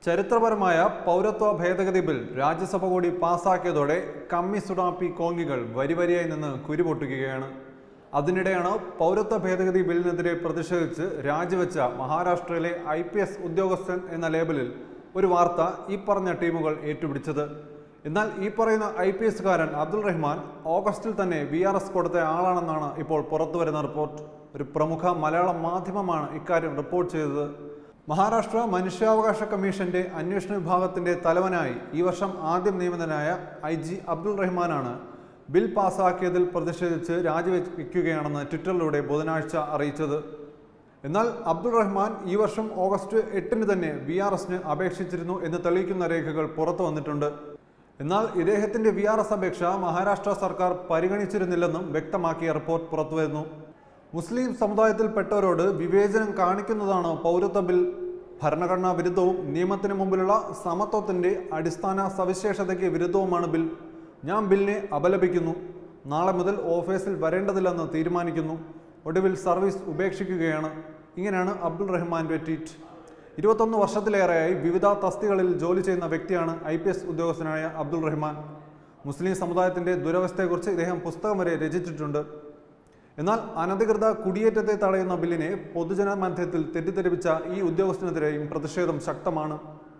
ചരിത്രപരമായ പൗരത്വ ഭേദഗതി ബിൽ രാജ്യസഭ കൂടി പാസാക്കിയതോടെ കമ്മി സുഡാപ്പി കോങ്ങികൾ വരിവരിയായി നിന്ന് കുരുപൊട്ടുകയാണ് അതിനിടെയാണ് പൗരത്വ ഭേദഗതി ബില്ലിനെതിരെ പ്രതിഷേധിച്ച് രാജിവെച്ച മഹാരാഷ്ട്രയിലെ ഐ പി എസ് ഉദ്യോഗസ്ഥൻ എന്ന ലേബലിൽ ഒരു വാർത്ത ഈ പറഞ്ഞ ടീമുകൾ ഏറ്റുപിടിച്ചത് എന്നാൽ ഈ പറയുന്ന ഐ പി എസുകാരൻ അബ്ദുൾ റഹ്മാൻ ഓഗസ്റ്റിൽ തന്നെ വി ആർ എസ് കൊടുത്ത ആളാണെന്നാണ് ഇപ്പോൾ പുറത്തുവരുന്ന റിപ്പോർട്ട് ഒരു പ്രമുഖ മലയാള മാധ്യമമാണ് ഇക്കാര്യം റിപ്പോർട്ട് ചെയ്തത് മഹാരാഷ്ട്ര മനുഷ്യാവകാശ കമ്മീഷന്റെ അന്വേഷണ വിഭാഗത്തിന്റെ തലവനായി ഈ വർഷം ആദ്യം നിയമിതനായ ഐ ജി അബ്ദുൾ റഹ്മാനാണ് ബിൽ പാസാക്കിയതിൽ പ്രതിഷേധിച്ച് രാജിവെക്കുകയാണെന്ന് ട്വിറ്ററിലൂടെ ബുധനാഴ്ച അറിയിച്ചത് എന്നാൽ അബ്ദുൾ റഹ്മാൻ ഈ വർഷം ഓഗസ്റ്റ് എട്ടിന് തന്നെ വി ആർ എസിന് അപേക്ഷിച്ചിരുന്നു എന്ന് തെളിയിക്കുന്ന രേഖകൾ പുറത്തു വന്നിട്ടുണ്ട് എന്നാൽ ഇദ്ദേഹത്തിന്റെ വി ആർ എസ് അപേക്ഷ മഹാരാഷ്ട്ര സർക്കാർ പരിഗണിച്ചിരുന്നില്ലെന്നും വ്യക്തമാക്കിയ റിപ്പോർട്ട് പുറത്തുവരുന്നു മുസ്ലിം സമുദായത്തിൽപ്പെട്ടവരോട് വിവേചനം കാണിക്കുന്നതാണ് പൗരത്വ ബിൽ ഭരണഘടനാ വിരുദ്ധവും നിയമത്തിന് മുമ്പിലുള്ള സമത്വത്തിന്റെ അടിസ്ഥാന സവിശേഷതയ്ക്ക് വിരുദ്ധവുമാണ് ബിൽ ഞാൻ ബില്ലിനെ അപലപിക്കുന്നു നാളെ മുതൽ ഓഫീസിൽ വരേണ്ടതില്ലെന്ന് തീരുമാനിക്കുന്നു ഒടുവിൽ സർവീസ് ഉപേക്ഷിക്കുകയാണ് ഇങ്ങനെയാണ് അബ്ദുൾ റഹ്മാന്റെ ട്വീറ്റ് ഇരുപത്തൊന്ന് വർഷത്തിലേറെയായി വിവിധ തസ്തികളിൽ ജോലി ചെയ്യുന്ന വ്യക്തിയാണ് ഐ പി എസ് ഉദ്യോഗസ്ഥനായ അബ്ദുൾ റഹ്മാൻ മുസ്ലിം സമുദായത്തിന്റെ ദുരവസ്ഥയെക്കുറിച്ച് ഇദ്ദേഹം പുസ്തകം വരെ രചിച്ചിട്ടുണ്ട് എന്നാൽ അനധികൃത കുടിയേറ്റത്തെ തടയുന്ന ബില്ലിനെ പൊതുജന മധ്യത്തിൽ തെറ്റിദ്ധരിപ്പിച്ച ഈ ഉദ്യോഗസ്ഥനെതിരെയും പ്രതിഷേധം ശക്തമാണ്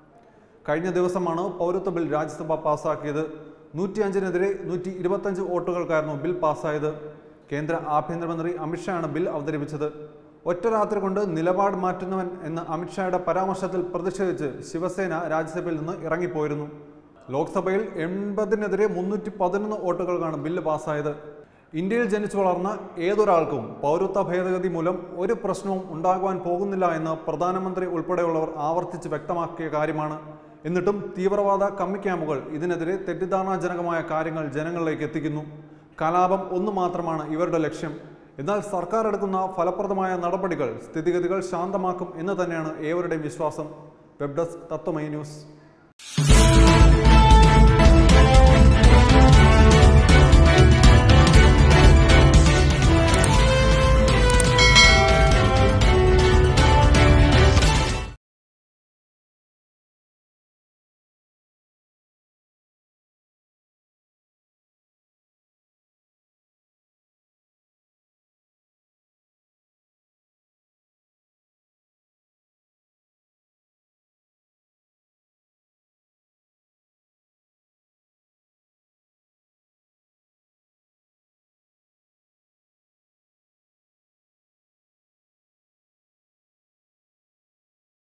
കഴിഞ്ഞ ദിവസമാണ് പൗരത്വ ബിൽ രാജ്യസഭ പാസാക്കിയത് നൂറ്റിയഞ്ചിനെതിരെ നൂറ്റി ഇരുപത്തഞ്ച് വോട്ടുകൾക്കായിരുന്നു ബിൽ പാസ്സായത് കേന്ദ്ര ആഭ്യന്തരമന്ത്രി അമിത്ഷായാണ് ബിൽ അവതരിപ്പിച്ചത് ഒറ്റ രാത്രി കൊണ്ട് നിലപാട് മാറ്റുന്നവൻ എന്ന അമിത്ഷായുടെ പരാമർശത്തിൽ പ്രതിഷേധിച്ച് ശിവസേന രാജ്യസഭയിൽ നിന്ന് ഇറങ്ങിപ്പോയിരുന്നു ലോക്സഭയിൽ എൺപതിനെതിരെ മുന്നൂറ്റി പതിനൊന്ന് വോട്ടുകൾക്കാണ് ബില്ല് പാസ്സായത് ഇന്ത്യയിൽ ജനിച്ചു വളർന്ന ഏതൊരാൾക്കും പൗരത്വ ഭേദഗതി മൂലം ഒരു പ്രശ്നവും ഉണ്ടാകുവാൻ പോകുന്നില്ല എന്ന് പ്രധാനമന്ത്രി ഉൾപ്പെടെയുള്ളവർ ആവർത്തിച്ച് വ്യക്തമാക്കിയ കാര്യമാണ് എന്നിട്ടും തീവ്രവാദ കമ്മി ക്യാമ്പുകൾ ഇതിനെതിരെ തെറ്റിദ്ധാരണാജനകമായ കാര്യങ്ങൾ ജനങ്ങളിലേക്ക് എത്തിക്കുന്നു കലാപം ഒന്നു മാത്രമാണ് ഇവരുടെ ലക്ഷ്യം എന്നാൽ സർക്കാർ എടുക്കുന്ന ഫലപ്രദമായ നടപടികൾ സ്ഥിതിഗതികൾ ശാന്തമാക്കും എന്ന് തന്നെയാണ് ഏവരുടെയും വിശ്വാസം വെബ് ഡെസ്ക് തത്വമൈ ന്യൂസ്